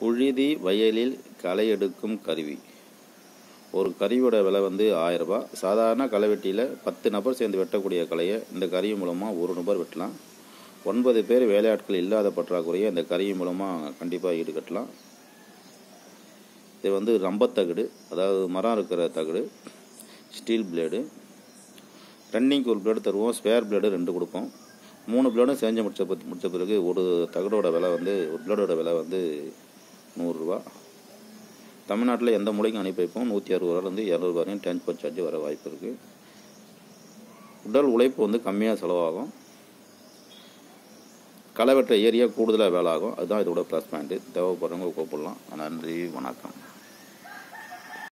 புழுதி வயலில் களை எடுக்கும் கருவி ஒரு கருவியோட விலை வந்து ஆயரூபா சாதாரண களை வெட்டியில் பத்து நபர் சேர்ந்து வெட்டக்கூடிய கலையை இந்த கருவி மூலமாக ஒரு நபர் வெட்டலாம் ஒன்பது பேர் வேலையாட்கள் இல்லாத பற்றாக்குறையை இந்த கருவி மூலமாக கண்டிப்பாக ஈடுகட்டலாம் இது வந்து ரம்பத்தகடு அதாவது மரம் இருக்கிற தகடு ஸ்டீல் பிளேடு ரன்னிங்க்கு ஒரு பிளேடு தருவோம் ஸ்பேர் பிளேடு ரெண்டு கொடுப்போம் மூணு பிளேடும் செஞ்சு முடிச்ச பத்- முடிச்ச பிறகு ஒரு தகடோட விலை வந்து ஒரு பிளேடோட விலை வந்து நூறுரூவா தமிழ்நாட்டில் எந்த மூலைக்கும் அனுப்பி வைப்போம் நூற்றி அறுபது ரூபாலேருந்து இரநூறுபா வரையும் டிரான்ஸ்போர்ட் சார்ஜ் வர வாய்ப்பு இருக்குது உடல் உழைப்பு வந்து கம்மியாக செலவாகும் களை வெட்டுற ஏரியா கூடுதலாக வேலை ஆகும் அதுதான் இதோட ப்ளஸ் பாயிண்ட்டு தேவைப்படுறவங்க கூப்பிடலாம் நன்றி வணக்கம்